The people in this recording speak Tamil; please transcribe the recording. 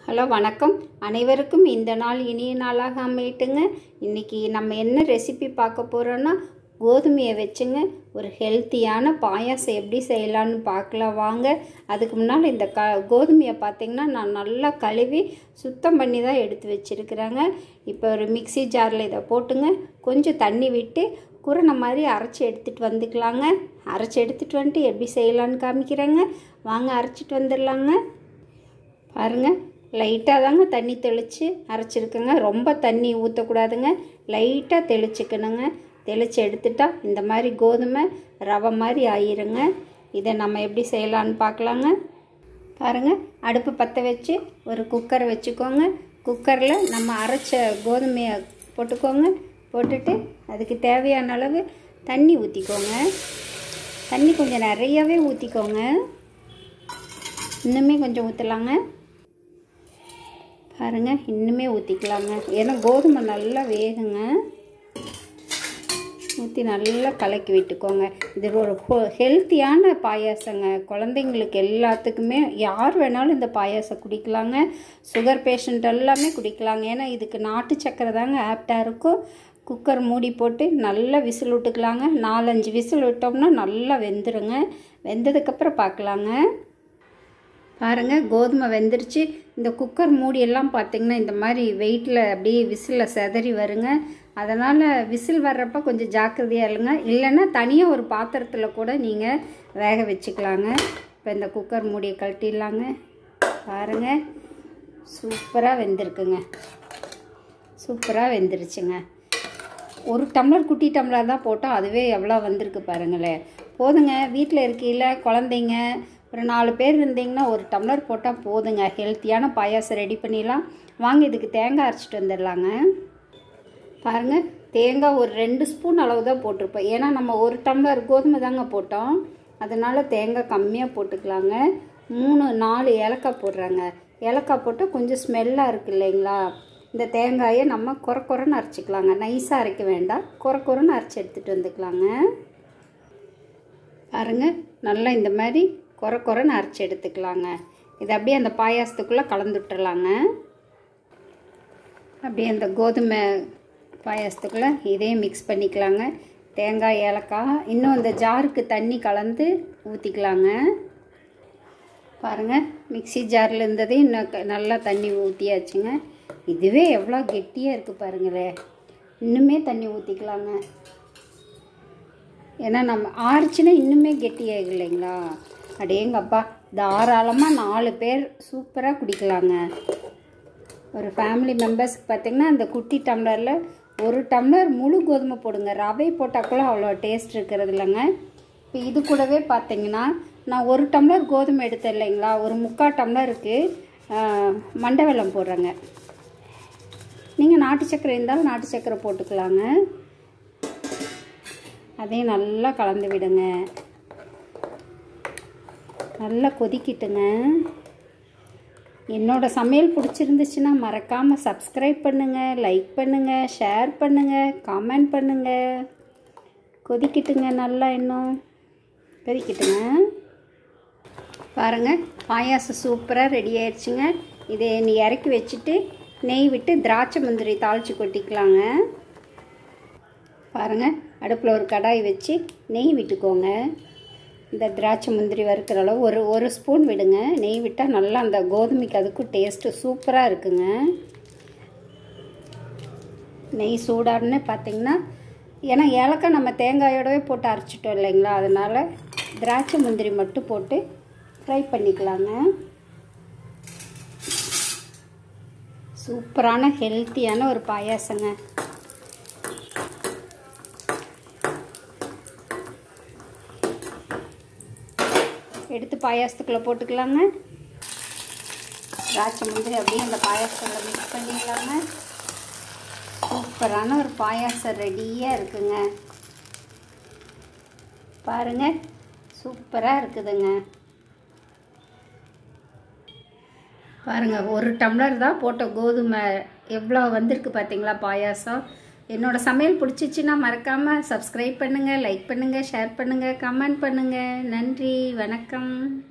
ஹலோ வணக்கம் அனைவருக்கும் இந்த நாள் இனிய நாளாக அமையட்டுங்க இன்றைக்கி நம்ம என்ன ரெசிபி பார்க்க போகிறோன்னா கோதுமையை வச்சுங்க ஒரு ஹெல்த்தியான பாயாசம் எப்படி செய்யலான்னு பார்க்கலாம் வாங்க அதுக்கு முன்னால் இந்த க கோதுமையை பார்த்திங்கன்னா நான் நல்லா கழுவி சுத்தம் பண்ணி தான் எடுத்து வச்சுருக்கிறேங்க இப்போ ஒரு மிக்ஸி ஜாரில் இதை போட்டுங்க கொஞ்சம் தண்ணி விட்டு குரணை மாதிரி அரைச்சி எடுத்துகிட்டு வந்துக்கலாங்க அரைச்சி எடுத்துகிட்டு வந்துட்டு எப்படி செய்யலான்னு காமிக்கிறேங்க வாங்க அரைச்சிட்டு வந்துடலாங்க பாருங்கள் லைட்டாக தாங்க தண்ணி தெளித்து அரைச்சிருக்கேங்க ரொம்ப தண்ணி ஊற்றக்கூடாதுங்க லைட்டாக தெளிச்சுக்கணுங்க தெளித்து எடுத்துட்டா இந்த மாதிரி கோதுமை ரவை மாதிரி ஆயிருங்க இதை நம்ம எப்படி செய்யலான்னு பார்க்கலாங்க பாருங்கள் அடுப்பு பற்ற வச்சு ஒரு குக்கரை வச்சுக்கோங்க குக்கரில் நம்ம அரைச்ச கோதுமையை போட்டுக்கோங்க போட்டுட்டு அதுக்கு தேவையான அளவு தண்ணி ஊற்றிக்கோங்க தண்ணி கொஞ்சம் நிறையவே ஊற்றிக்கோங்க இன்னுமே கொஞ்சம் ஊற்றலாங்க பாருங்கள் இன்னுமே ஊற்றிக்கலாங்க ஏன்னா கோதுமை நல்லா வேகுங்க ஊற்றி நல்லா கலக்கி விட்டுக்கோங்க இது ஒரு ஹெல்த்தியான பாயாசங்க குழந்தைங்களுக்கு எல்லாத்துக்குமே யார் வேணாலும் இந்த பாயாசம் குடிக்கலாங்க சுகர் பேஷண்ட் எல்லாமே குடிக்கலாங்க ஏன்னா இதுக்கு நாட்டு சக்கரை தாங்க ஆப்டாக இருக்கும் குக்கர் மூடி போட்டு நல்லா விசில் விட்டுக்கலாங்க நாலஞ்சு விசில் விட்டோம்னா நல்லா வெந்துருங்க வெந்ததுக்கப்புறம் பார்க்கலாங்க பாருங்கள் கோதுமை வெந்துருச்சு இந்த குக்கர் மூடியெல்லாம் பார்த்திங்கன்னா இந்த மாதிரி வெயிட்டில் அப்படியே விசிலில் செதறி வருங்க அதனால் விசில் வர்றப்ப கொஞ்சம் ஜாக்கிரதையாக இருங்க இல்லைன்னா தனியாக ஒரு பாத்திரத்தில் கூட நீங்கள் வேக வச்சுக்கலாங்க இப்போ இந்த குக்கர் மூடியை கழட்டிடலாங்க பாருங்கள் சூப்பராக வெந்திருக்குங்க சூப்பராக வெந்துருச்சுங்க ஒரு டம்ளர் குட்டி டம்ளர் தான் போட்டோம் அதுவே எவ்வளோ வந்திருக்கு பாருங்களேன் போதுங்க வீட்டில் இருக்கையில் குழந்தைங்க ஒரு நாலு பேர் இருந்தீங்கன்னா ஒரு டம்ளர் போட்டால் போதுங்க ஹெல்த்தியான பாயாசம் ரெடி பண்ணிடலாம் வாங்க இதுக்கு தேங்காய் அரைச்சிட்டு வந்துடலாங்க பாருங்கள் தேங்காய் ஒரு ரெண்டு ஸ்பூன் அளவு தான் போட்டிருப்போம் ஏன்னா நம்ம ஒரு டம்ளர் கோதுமை தாங்க போட்டோம் அதனால் தேங்காய் கம்மியாக போட்டுக்கலாங்க மூணு நாலு ஏலக்காய் போடுறாங்க ஏலக்காய் போட்டால் கொஞ்சம் ஸ்மெல்லாக இருக்குது இல்லைங்களா இந்த தேங்காயை நம்ம குறை குறைன்னு அரைச்சிக்கலாங்க நைஸாக அரைக்க வேண்டாம் குறை குறைன்னு அரைச்சி எடுத்துகிட்டு வந்துக்கலாங்க பாருங்கள் நல்லா இந்த மாதிரி குறை குறைன்னு அரைச்சி எடுத்துக்கலாங்க இது அப்படியே அந்த பாயாசத்துக்குள்ளே கலந்து விட்டுறலாங்க அப்படியே அந்த கோதுமை பாயாசத்துக்குள்ளே இதையும் மிக்ஸ் பண்ணிக்கலாங்க தேங்காய் ஏலக்காய் இன்னும் இந்த ஜாருக்கு தண்ணி கலந்து ஊற்றிக்கலாங்க பாருங்கள் மிக்சி ஜாரில் இருந்ததே இன்னும் நல்லா தண்ணி ஊற்றியாச்சுங்க இதுவே எவ்வளோ கெட்டியாக இருக்குது பாருங்களேன் இன்னுமே தண்ணி ஊற்றிக்கலாங்க ஏன்னா நம்ம ஆறுச்சுன்னா இன்னுமே கெட்டியாக இல்லைங்களா அடேங்கப்பா தாராளமாக நாலு பேர் சூப்பராக குடிக்கலாங்க ஒரு ஃபேமிலி மெம்பர்ஸ்க்கு பார்த்திங்கன்னா அந்த குட்டி டம்ளரில் ஒரு டம்ளர் முழு கோதுமை போடுங்க ரவை போட்டால் கூட அவ்வளோ டேஸ்ட் இருக்கிறது இல்லைங்க இப்போ இது கூடவே பார்த்தீங்கன்னா நான் ஒரு டம்ளர் கோதுமை எடுத்தேன் இல்லைங்களா ஒரு முக்கால் டம்ளருக்கு மண்டை வெல்லம் போடுறேங்க நீங்கள் நாட்டு சக்கரை இருந்தாலும் நாட்டு சக்கரை போட்டுக்கலாங்க அதையும் நல்லா கலந்து விடுங்க நல்லா கொதிக்கிட்டுங்க என்னோடய சமையல் பிடிச்சிருந்துச்சுன்னா மறக்காமல் சப்ஸ்கிரைப் பண்ணுங்கள் லைக் பண்ணுங்கள் ஷேர் பண்ணுங்கள் கமெண்ட் பண்ணுங்கள் கொதிக்கிட்டுங்க நல்லா இன்னும் கொதிக்கிட்டுங்க பாருங்கள் பாயாசம் சூப்பராக ரெடி ஆயிடுச்சுங்க இதை நீ இறக்கி வச்சுட்டு நெய் விட்டு திராட்சை முந்திரி தாளித்து கொட்டிக்கலாங்க பாருங்கள் அடுப்பில் ஒரு கடாய் வச்சு நெய் விட்டுக்கோங்க இந்த திராட்சை முந்திரி வறுக்கிற அளவு ஒரு ஒரு ஸ்பூன் விடுங்க நெய் விட்டால் நல்லா அந்த கோதுமைக்கு அதுக்கும் டேஸ்ட்டு சூப்பராக இருக்குங்க நெய் சூடாடுன்னு பார்த்தீங்கன்னா ஏன்னா ஏலக்காய் நம்ம தேங்காயோடவே போட்டு அரைச்சிட்டோம் இல்லைங்களா அதனால் திராட்சை முந்திரி மட்டும் போட்டு ஃப்ரை பண்ணிக்கலாங்க சூப்பரான ஹெல்த்தியான ஒரு பாயாசங்க எடுத்து பாயாசத்துக்குள்ளே போட்டுக்கலாங்க திராட்சை முந்திரி அப்படியே அந்த பாயாசத்தில் மிக்ஸ் பண்ணிக்கலாங்க சூப்பரான ஒரு பாயாசம் ரெடியாக இருக்குங்க பாருங்கள் சூப்பராக இருக்குதுங்க பாருங்கள் ஒரு டம்ளர் தான் போட்ட கோதுமை எவ்வளோ வந்திருக்கு பார்த்தீங்களா பாயாசம் என்னோடய சமையல் பிடிச்சிச்சின்னா மறக்காமல் சப்ஸ்கிரைப் பண்ணுங்கள் லைக் பண்ணுங்கள் ஷேர் பண்ணுங்கள் கமெண்ட் பண்ணுங்கள் நன்றி வணக்கம்